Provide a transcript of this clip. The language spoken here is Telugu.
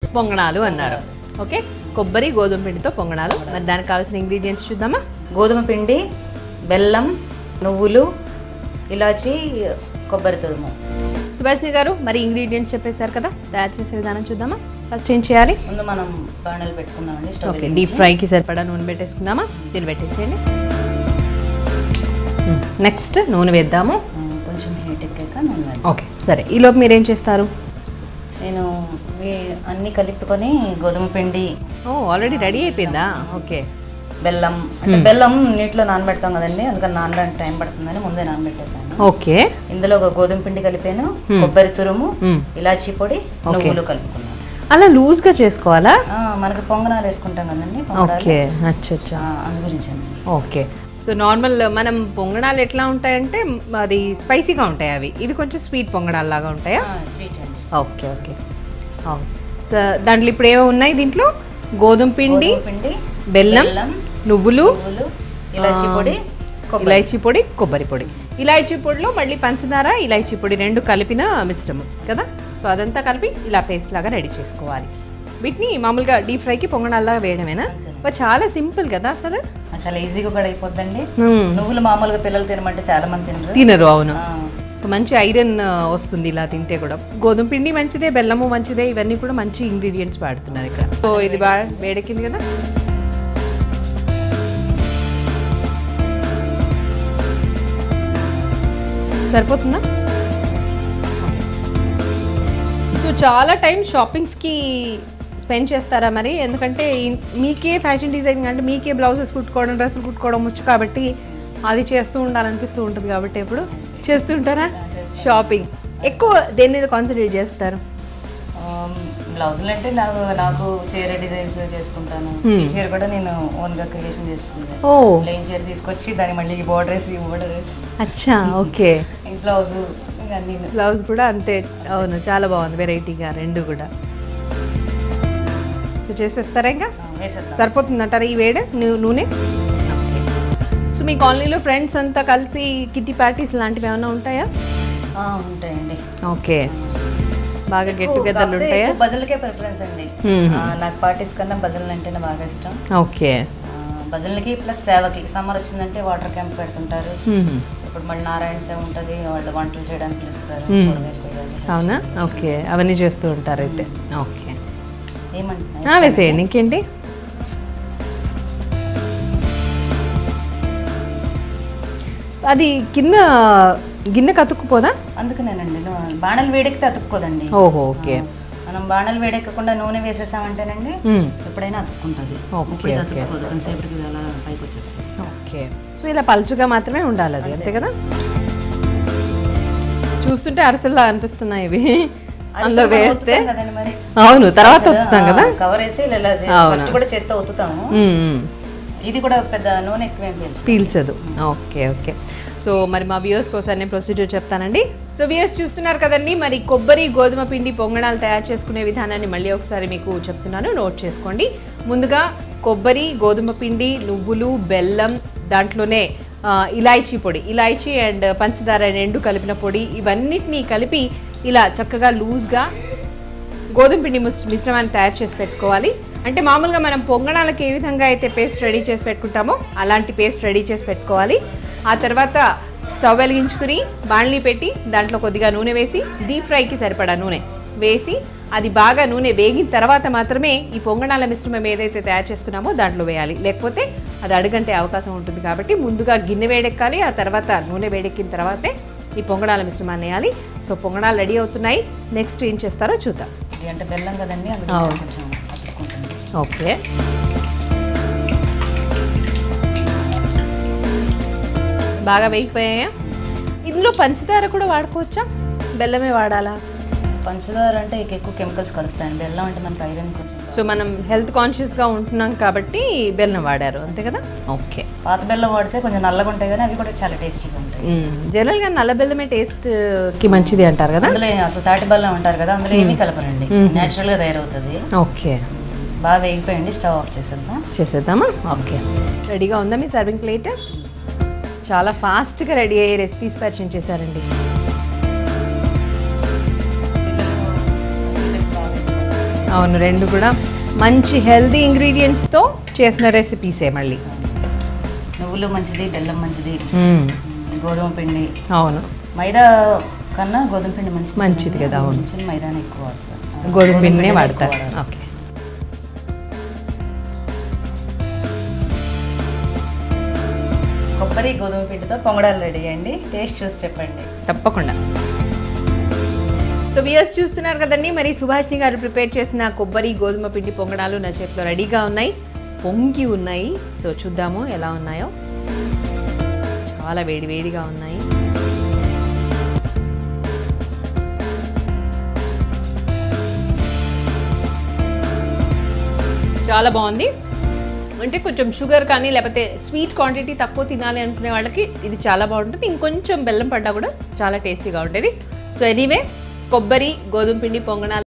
పొంగణాలు అన్నారు ఓకే కొబ్బరి గోధుమ పిండితో పొంగణాలు మరి దానికి కావాల్సిన ఇంగ్రీడియంట్స్ చూద్దామా గోధుమ పిండి బెల్లం నువ్వులు ఇలాచి కొబ్బరి తురుము సుభాష్ని గారు మరి ఇంగ్రీడియంట్స్ చెప్పేశారు కదా తయారు చేసే విధానం చూద్దామా ఫస్ట్ ఏం చేయాలి ముందు మనం బాణలు పెట్టుకుందామండి స్టవ్ ఓకే డీప్ ఫ్రైకి సరిపడా నూనె పెట్టేసుకుందామా దీన్ని పెట్టేసేయండి నెక్స్ట్ నూనె వేద్దాము ఆ, కొంచెం హీట్ ఎక్కాక నూనె వేద్దాం. ఓకే సరే ఈలోపు మీరు ఏం చేస్తారు నేను ఇవి అన్నీ కలుపుకొని గోధుమ పిండి ఓ ఆల్రెడీ రెడీ అయిపోయిందా ఓకే బెల్లం అంటే బెల్లం నీటిలో నానబెడతాం కదండి అందుకని నానడానికి టైం పడుతుందని ముందే నానబెట్టేసాను ఓకే ఇందులో ఒక గోధుమ పిండి కలిపాను కొబ్బరి తురుము మ్మ్. ఇలాచీ పొడి నువ్వులు కలుపుకున్నాను అలా లూజ్గా చేసుకోవాలా ఆ, మనకి పొంగనాలు వేసుకుంటాం కదండి పొంగనాలు ఓకే అచ్చా అచ్చా ఆ, అందు గురించి అండి ఓకే సో నార్మల్ మనం పొంగడాలు ఎట్లా ఉంటాయంటే మ్, అది స్పైసీగా ఉంటాయి అవి ఇవి కొంచెం స్వీట్ పొంగడాలు లాగా ఉంటాయా స్వీట్ అండి ఓకే ఓకే అవును సో దాంట్లో ఇప్పుడు ఏమో ఉన్నాయి దీంట్లో గోధుమ పిండి గోధుమ పిండి బెల్లం బెల్లం నువ్వులు నువ్వులు ఇలాచీ పొడి కొబ్బరి ఇలాచీ పొడి కొబ్బరి పొడి ఇలాచీ పొడిలో మళ్ళీ పంచదార ఇలాచీ పొడి రెండు కలిపిన మిశ్రమం కదా సో అదంతా కలిపి ఇలా పేస్ట్ లాగా రెడీ చేసుకోవాలి వీటిని మామూలుగా డీప్ ఫ్రైకి పొంగడాల్లాగా వేయడమేనా బట్ చాలా సింపుల్ కదా అసలు ఆ, చాలా ఈజీగా కూడా అయిపోద్దండి మ్మ్. నువ్వులు మామూలుగా పిల్లలు తినమంటే చాలా మంది తినరు తినరు అవును ఆ, సో మంచి ఐరన్ ఆ, వస్తుంది ఇలా తింటే కూడా గోధుమ పిండి మంచిదే బెల్లము మంచిదే ఇవన్నీ కూడా మంచి ఇంగ్రీడియంట్స్ వాడుతున్నారు ఇక్కడ సో ఇది బాగా వేడెక్కింది కదా సరిపోతుందా సో చాలా టైం షాపింగ్స్కి స్పెండ్ చేస్తారా మరి ఎందుకంటే ఇన్- మీకే ఫ్యాషన్ డిజైనింగ్ అంటే మీకే బ్లౌజెస్ కుట్టుకోవడం డ్రెస్సులు కుట్టుకోవడం వచ్చు కాబట్టి అది చేస్తూ ఉండాలనిపిస్తూ ఉంటుంది కాబట్టి ఎప్పుడు చేస్తుంటారా షాపింగ్ ఎక్కువ దేని మీద కాన్సన్ట్రేట్ చేస్తారు ఆమ్, బ్లౌజులు అంటే నాకు నాకు చీర డిజైన్స్ చేసుకుంటాను ఈ చీర కూడా నేను ఓన్ గా క్రియేషన్ చేసుకుంటాను ఓ ప్లెయిన్ చీర తీసుకొచ్చి దాని మళ్ళీ ఈ బోర్డర్ వేసి ఈ బోర్డర్ వేసి అచ్చా ఓకే ఈ బ్లౌజ్ ఇవన్నీ బ్లౌజ్ కూడా అంతే అవును చాలా బాగుంది వెరైటీగా రెండు కూడా సో చేసేస్తారా ఇంకా ఆ, వేసేద్దాం సరిపోతుంది అంటారా ఈ వేడి నూ- నూనె సో మీ కాలనీలో ఫ్రెండ్స్ అంతా కలిసి కిట్టి పార్టీస్ లాంటివి ఏమైనా ఉంటాయా ఆ, ఉంటాయండి ఓకే బాగా గెట్ టుగెదర్లు కాకపోతే ఉంటాయా ఎక్కువ భజనలకే ప్రిఫరెన్స్ అండి మ్మ్. ఆ, నాకు పార్టీస్ కన్నా భజనలు అంటేనే బాగా ఇష్టం ఓకే ఆ, భజనలకి ప్లస్ సేవకి సమ్మర్ వచ్చిందంటే వాటర్ క్యాంప్ పెడుతుంటారు మ్మ్. ఇప్పుడు మళ్ళీ నారాయణ సేవ ఉంటుంది వాళ్ళు వంటలు చేయడానికి పిలుస్తారు మ్మ్. గొడవ కొయ్యాలి. అవునా ఓకే అవన్నీ చేస్తూ ఉంటారు అయితే ఓకే ఏమంటున్నా ఆ, వేసేయండి ఇంకేంటి సో అది కింద గిన్నె కతుక్కుపోదా అందుకనేనండి నూ- బాణలు వేడెక్కితే అతుక్కోదండి ఓహో ఓకే మనం బాణలు వేడెక్కకుండా నూనె వేసేసామంటేనండి మ్మ్. ఎప్పుడైనా అతుక్కుంటుంది ఓకే, ఇప్పుడు ఇది ఓకే. అతుక్కోదు కొంతసేపటికి ఇది అలా పైకి వచ్చేస్తుంది ఓకే సో ఇలా పలుచుగా మాత్రమే ఉండాలి అది అంతే కదా చూస్తుంటే అరసల్లా అనిపిస్తున్నాయి ఇవి అందులో అరిసెలు మనం వేస్తే ఒత్తుతాం కదండి మరి అవును తర్వాత వస్తాం కదా కవర్ వేసి ఇలా అవును. ఫస్ట్ కూడా చేత్తో ఒత్తుతాము మ్మ్, మ్మ్. ఇది కూడా పెద్ద నూనె ఎక్కువ ఏం పీల్చదు. పీల్చదు ఓకే ఓకే సో మరి మా వ్యూయర్స్ కోసం నేను ప్రొసీజర్ చెప్తానండి సో వ్యూయర్స్ చూస్తున్నారు కదండి మరి కొబ్బరి గోధుమ పిండి పొంగణాలు తయారు చేసుకునే విధానాన్ని మళ్ళీ ఒకసారి మీకు చెప్తున్నాను నోట్ చేసుకోండి ముందుగా కొబ్బరి గోధుమ పిండి నువ్వులు బెల్లం దాంట్లోనే ఆ, ఇలాయచీ పొడి ఇలాయచీ అండ్ పంచదార రెండు కలిపిన పొడి ఇవన్నిటినీ కలిపి ఇలా చక్కగా లూజ్గా గోధుమ పిండి మిస్- మిశ్రమాన్ని తయారు చేసి పెట్టుకోవాలి అంటే మామూలుగా మనం పొంగణాలకు ఏ విధంగా అయితే పేస్ట్ రెడీ చేసి పెట్టుకుంటామో అలాంటి పేస్ట్ రెడీ చేసి పెట్టుకోవాలి ఆ తర్వాత స్టవ్ వెలిగించుకుని బాణలి పెట్టి దాంట్లో కొద్దిగా నూనె వేసి డీప్ ఫ్రైకి సరిపడా నూనె వేసి అది బాగా నూనె వేగిన తర్వాత మాత్రమే ఈ పొంగణాల మిశ్రమం ఏదైతే తయారు చేసుకున్నామో దాంట్లో వేయాలి లేకపోతే అది అడుగంటే అవకాశం ఉంటుంది కాబట్టి ముందుగా గిన్నె వేడెక్కాలి ఆ తర్వాత నూనె వేడెక్కిన తర్వాతే ఈ పొంగణాల మిశ్రమాన్ని వేయాలి సో పొంగణాలు రెడీ అవుతున్నాయి నెక్స్ట్ ఏం చేస్తారో చూద్దాం ఇది అంటే బెల్లం కదండి అందుకే అవును. కొంచెం అతుక్కుంటుంది ఓకే బాగా వేగిపోయాయా ఇందులో పంచదార కూడా వాడుకోవచ్చా బెల్లమే వాడాలా పంచదార అంటే ఇక ఎక్కువ కెమికల్స్ కలుస్తాయండి బెల్లం అంటే మనకి ఐరన్ కొంచెం సో మనం హెల్త్ కాన్షియస్గా ఉంటున్నాం కాబట్టి బెల్లం వాడారు అంతే కదా ఓకే పాత బెల్లం వాడితే కొంచెం నల్లగా ఉంటాయి కానీ అవి కూడా చాలా టేస్టీగా ఉంటాయి జనరల్గా నల్ల బెల్లమే టేస్ట్కి మంచిది అంటారు కదా అందులో అసలు తాటి బెల్లం అంటారు కదా అందులో ఏమీ కలపరండి నేచురల్ గా తయారవుతుంది ఓకే బాగా వేగిపోయండి స్టవ్ ఆఫ్ చేసేద్దాం చేసేద్దామా ఓకే రెడీగా ఉందా మీ సర్వింగ్ ప్లేట్ చాలా ఫాస్ట్గా రెడీ అయ్యే రెసిపీస్ పరిచయం చేశారండి పిల్లలు బాగా ఇష్టపడతారు. అవును రెండు కూడా మంచి హెల్దీ ఇంగ్రీడియంట్స్తో చేసిన రెసిపీసే మళ్ళీ నువ్వులు మంచిది బెల్లం మంచిది మ్మ్. గోధుమ పిండి అవును మైదా కన్నా గోధుమ పిండి మంచిది మంచిది కదా, అవును. కొంచెం మైదానే ఎక్కువ వాడతారు గోధుమ పిండినే పిండినే వాడతారు ఎక్కువ వాడాలి. ఓకే కొబ్బరి గోధుమ పిండితో పొంగడాలు రెడీ అండి టేస్ట్ చూసి చెప్పండి తప్పకుండా సో వ్యూయర్స్ చూస్తున్నారు కదండి మరి సుభాష్ని గారు ప్రిపేర్ చేసిన కొబ్బరి గోధుమ పిండి పొంగడాలు నా చేతిలో రెడీగా ఉన్నాయి పొంగి ఉన్నాయి సో చూద్దాము ఎలా ఉన్నాయో చాలా వేడి వేడిగా ఉన్నాయి చాలా బాగుంది అంటే కొంచెం షుగర్ కానీ లేకపోతే స్వీట్ క్వాంటిటీ తక్కువ తినాలి అనుకునే వాళ్ళకి ఇది చాలా బాగుంటుంది ఇంకొంచెం బెల్లం పడ్డా కూడా చాలా టేస్టీగా ఉంటుంది సో ఎనీవే కొబ్బరి గోధుమ పిండి పొంగనాలు